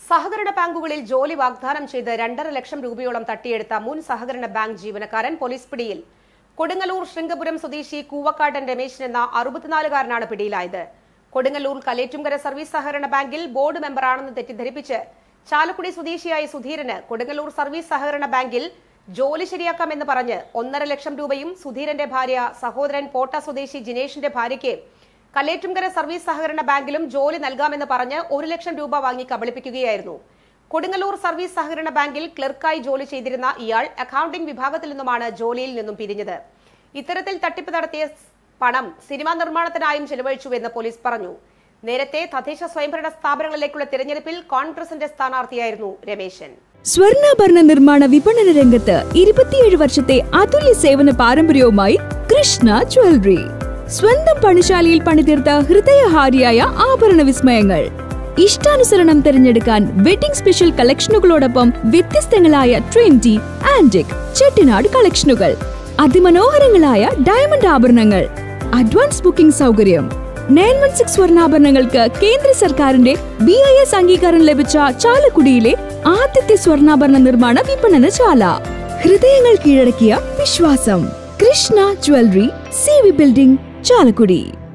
സഹകരണ ബാങ്കുകളിൽ ജോലി വാഗ്ദാനം ചെയ്ത് രണ്ടര ലക്ഷം രൂപയോളം തട്ടിയെടുത്ത മുൻ സഹകരണ ബാങ്ക് ജീവനക്കാരൻ പോലീസ് പിടിയിൽ കൊടുങ്ങല്ലൂർ ശൃംഗപുരം സ്വദേശി കൂവക്കാടൻ രമേശൻ എന്ന അറുപത്തിനാലുകാരനാണ് പിടിയിലായത് കൊടുങ്ങല്ലൂർ കലേറ്റുംകര സർവീസ് സഹകരണ ബാങ്കിൽ ബോർഡ് മെമ്പറാണെന്ന് തെറ്റിദ്ധരിപ്പിച്ച് ചാലക്കുടി സ്വദേശിയായ സുധീരന് കൊടുങ്ങല്ലൂർ സർവീസ് സഹകരണ ബാങ്കിൽ ജോലി ശരിയാക്കാമെന്ന് പറഞ്ഞ് ഒന്നര ലക്ഷം രൂപയും സുധീരന്റെ ഭാര്യ സഹോദരൻ പോട്ട സ്വദേശി ജിനേഷിന്റെ ഭാര്യയ്ക്ക് കല്ലേറ്റുംകര സർവീസ് സഹകരണ ബാങ്കിലും ജോലി നൽകാമെന്ന് പറഞ്ഞ് ഒരു ലക്ഷം രൂപ വാങ്ങി കബളിപ്പിക്കുകയായിരുന്നു കൊടുങ്ങല്ലൂർ സർവീസ് സഹകരണ ബാങ്കിൽ ക്ലർക്കായി ജോലി ചെയ്തിരുന്ന ഇയാൾ അക്കൌണ്ടിംഗ് വിഭാഗത്തിൽ നിന്നുമാണ് ജോലിയിൽ നിന്നും പിരിഞ്ഞത് ഇത്തരത്തിൽ തട്ടിപ്പ് നടത്തിയ പണം സിനിമാ നിർമ്മാണത്തിനായും ചെലവഴിച്ചുവെന്ന് പോലീസ് പറഞ്ഞു നേരത്തെ തദ്ദേശ സ്വയംഭരണ സ്ഥാപനങ്ങളിലേക്കുള്ള തിരഞ്ഞെടുപ്പിൽ കോൺഗ്രസിന്റെ സ്ഥാനാർത്ഥിയായിരുന്നു രമേശൻ സ്വർണ്ണാഭരണ നിർമ്മാണ വിപണന രംഗത്ത് ഇരുപത്തിയേഴ് വർഷത്തെ അതുല്യ സേവന പാരമ്പര്യവുമായി കൃഷ്ണ ജ്വല്ലറി സ്വന്തം പണിശാലയിൽ പണിതീർത്ത ഹൃദയഹാരിയായ ആഭരണ വിസ്മയങ്ങൾ ഇഷ്ടാനുസരണം തിരഞ്ഞെടുക്കാൻ വെഡിംഗ് സ്പെഷ്യൽ കളക്ഷനുകളോടൊപ്പം വ്യത്യസ്തങ്ങളായ ട്രെൻഡി ആന്റിക് ചെട്ടിനാട് കളക്ഷനുകൾ അതിമനോഹരങ്ങളായ ഡയമണ്ട് ആഭരണങ്ങൾ അഡ്വാൻസ് ബുക്കിംഗ് സൗകര്യം നയൻ വൺ സിക്സ് സ്വർണ്ണാഭരണങ്ങൾക്ക് കേന്ദ്ര സർക്കാരിന്റെ ബി ഐ എസ് അംഗീകാരം ലഭിച്ച ചാലക്കുടിയിലെ ആദ്യത്തെ സ്വർണ്ണാഭരണ നിർമ്മാണ വിപണനശാല ഹൃദയങ്ങൾ കീഴടക്കിയ വിശ്വാസം Krishna jewellery C V building Chalakudy